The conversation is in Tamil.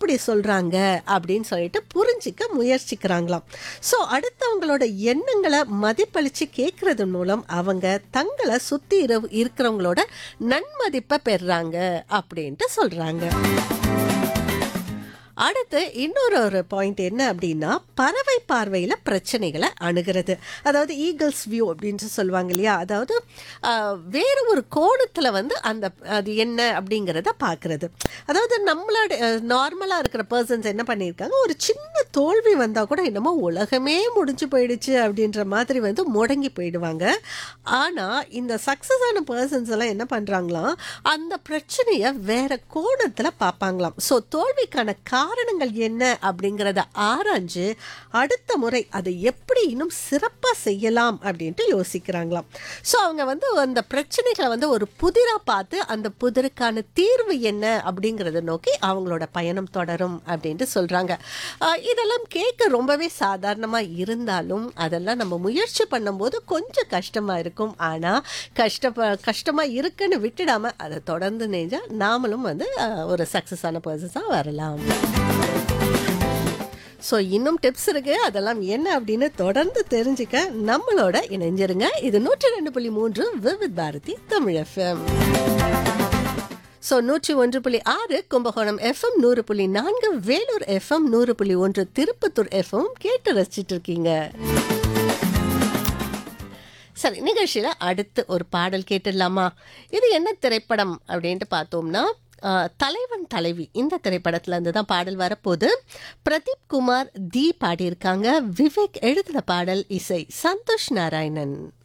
இப்படி சொல்றாங்க அப்படின்னு சொல்லிட்டு புரிஞ்சிக்க முயற்சிக்கிறாங்களாம் ஸோ அடுத்தவங்களோட எண்ணங்களை மதிப்பளிச்சு கேட்கறது மூலம் அவங்க தங்களை சுத்தி இரு- இருக்கிறவங்களோட நன்மதிப்பை பெறுறாங்க அப்படின்ட்டு சொல்றாங்க அடுத்து இன்னொரு ஒரு பாயிண்ட் என்ன அப்படின்னா பறவை பார்வையில் பிரச்சனைகளை அணுகிறது அதாவது ஈகிள்ஸ் வியூ அப்படின்னு சொல்லுவாங்க இல்லையா அதாவது ஆஹ், வேறு ஒரு கோணத்தில் வந்து அந்த அது என்ன அப்படிங்கிறத பார்க்குறது அதாவது நம்மளோட நார்மலாக இருக்கிற பர்சன்ஸ் என்ன பண்ணியிருக்காங்க ஒரு சின்ன தோல்வி வந்தால் கூட என்னமோ உலகமே முடிஞ்சு போயிடுச்சு அப்படின்ற மாதிரி வந்து முடங்கி போயிடுவாங்க ஆனால் இந்த சக்ஸஸ் ஆன பர்சன்ஸ் எல்லாம் என்ன பண்ணுறாங்களாம் அந்த பிரச்சனையை வேற கோணத்தில் பார்ப்பாங்களாம் ஸோ தோல்விக்கான காரணங்கள் என்ன அப்படிங்கிறத ஆராய்ஞ்சு அடுத்த முறை அதை எப்படி இன்னும் சிறப்பாக செய்யலாம் அப்படின்ட்டு யோசிக்கிறாங்களாம் ஸோ அவங்க வந்து அந்த பிரச்சனைகளை வந்து ஒரு புதிராக பார்த்து அந்த புதிருக்கான தீர்வு என்ன அப்படிங்கிறத நோக்கி அவங்களோட பயணம் தொடரும் அப்படின்ட்டு சொல்கிறாங்க இதெல்லாம் கேட்க ரொம்பவே சாதாரணமாக இருந்தாலும் அதெல்லாம் நம்ம முயற்சி பண்ணும்போது கொஞ்சம் கஷ்டமாக இருக்கும் ஆனால் கஷ்டப்ப கஷ்டமாக இருக்குன்னு விட்டுடாம அதை தொடர்ந்து நெஞ்சா நாமளும் வந்து அஹ், ஒரு சக்ஸஸ் ஆன பர்சன்ஸாக வரலாம் ஸோ இன்னும் டிப்ஸ் இருக்கு அதெல்லாம் என்ன அப்படின்னு தொடர்ந்து தெரிஞ்சுக்க நம்மளோட இணைஞ்சிருங்க இது நூற்றி ரெண்டு புள்ளி மூன்று விவித் பாரதி தமிழ் எஃப்எம் ஸோ நூற்றி ஒன்று புள்ளி ஆறு கும்பகோணம் எஃப்எம் நூறு புள்ளி நான்கு வேலூர் எஃப்எம் நூறு புள்ளி ஒன்று திருப்பத்தூர் எஃப்எம் கேட்டு ரசிச்சிட்டு இருக்கீங்க சரி நிகழ்ச்சியில் அடுத்து ஒரு பாடல் கேட்டுடலாமா இது என்ன திரைப்படம் அப்படின்ட்டு பார்த்தோம்னா ஆஹ், தலைவன் தலைவி இந்த திரைப்படத்துல இருந்து தான் பாடல் வரப்போகுது பிரதீப் குமார் தி பாடியிருக்காங்க விவேக் எழுதின பாடல் இசை சந்தோஷ் நாராயணன்